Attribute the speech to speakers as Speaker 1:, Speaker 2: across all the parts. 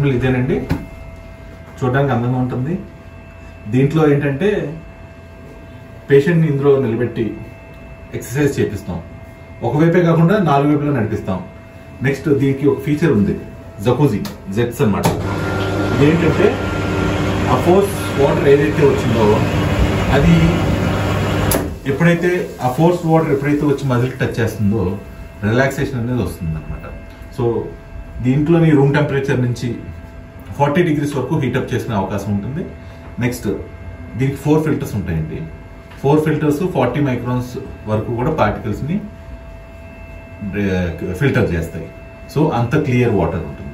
Speaker 1: treadmill ఇదేనండి చూడడానికి అందంగా ఉంటుంది దీంట్లో ఏంటంటే పేషెంట్ని ఇందులో నిలబెట్టి ఎక్సర్సైజ్ చేపిస్తాం ఒకవైపే కాకుండా నాలుగు వైపులా నడిపిస్తాం నెక్స్ట్ దీనికి ఒక ఫీచర్ ఉంది జకూజీ జెట్స్ అన్నమాట ఇదేంటంటే ఆ ఫోర్స్ వాటర్ ఏదైతే వచ్చిందో అది ఎప్పుడైతే ఆ ఫోర్స్ వాటర్ ఎప్పుడైతే వచ్చి మజిల్కి టచ్ చేస్తుందో రిలాక్సేషన్ అనేది వస్తుంది అనమాట సో దీంట్లోని రూమ్ టెంపరేచర్ నుంచి ఫార్టీ డిగ్రీస్ వరకు హీటప్ చేసుకునే అవకాశం ఉంటుంది నెక్స్ట్ దీనికి ఫోర్ ఫిల్టర్స్ ఉంటాయండి ఫోర్ ఫిల్టర్స్ ఫార్టీ మైక్రాన్స్ వరకు కూడా పార్టికల్స్ ని ఫిల్టర్ చేస్తాయి సో అంత క్లియర్ వాటర్ ఉంటుంది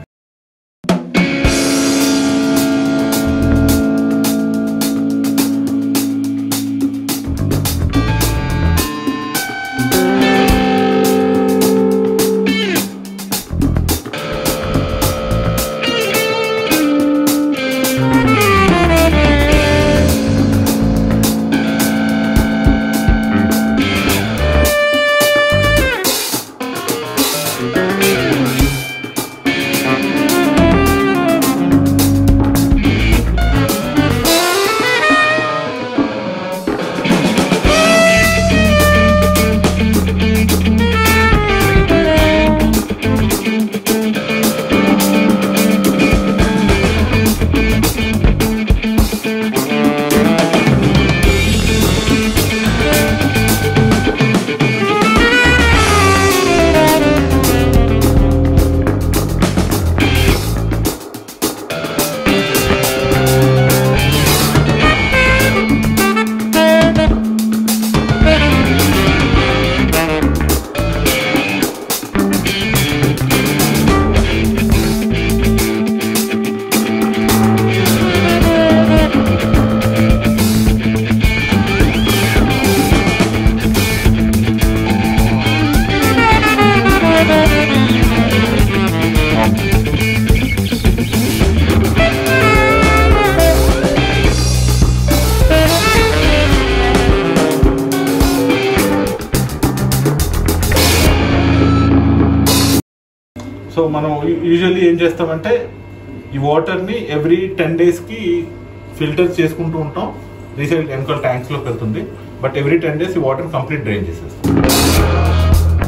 Speaker 1: సో మనం యూజువల్లీ ఏం చేస్తామంటే ఈ వాటర్ ని ఎవ్రీ టెన్ డేస్ కి ఫిల్టర్ చేసుకుంటూ ఉంటాం రీసెంట్ వెనకాల ట్యాంక్స్ లోకి వెళ్తుంది బట్ ఎవ్రీ టెన్ డేస్ ఈ వాటర్ కంప్లీట్ డ్రైన్ చేసేస్తాం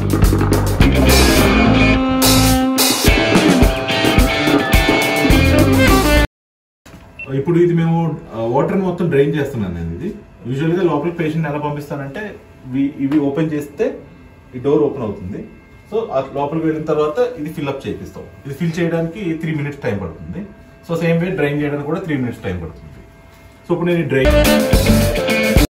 Speaker 1: ఇప్పుడు ఇది మేము వాటర్ మొత్తం డ్రైన్ చేస్తున్నాను నేను ఇది యూజువల్ గా లోపల పేషెంట్ ఎలా పంపిస్తానంటే ఇవి- ఇవి ఓపెన్ చేస్తే ఈ డోర్ ఓపెన్ అవుతుంది సో ఆ లోపలికి వెళ్ళిన తర్వాత ఇది ఫిల్అప్ చేపిస్తాం ఇది ఫిల్ చేయడానికి త్రీ మినిట్స్ టైం పడుతుంది సో సేమ్ వే డ్రైన్ చేయడానికి కూడా త్రీ మినిట్స్ టైం పడుతుంది సో ఇప్పుడు నేను డ్రైన్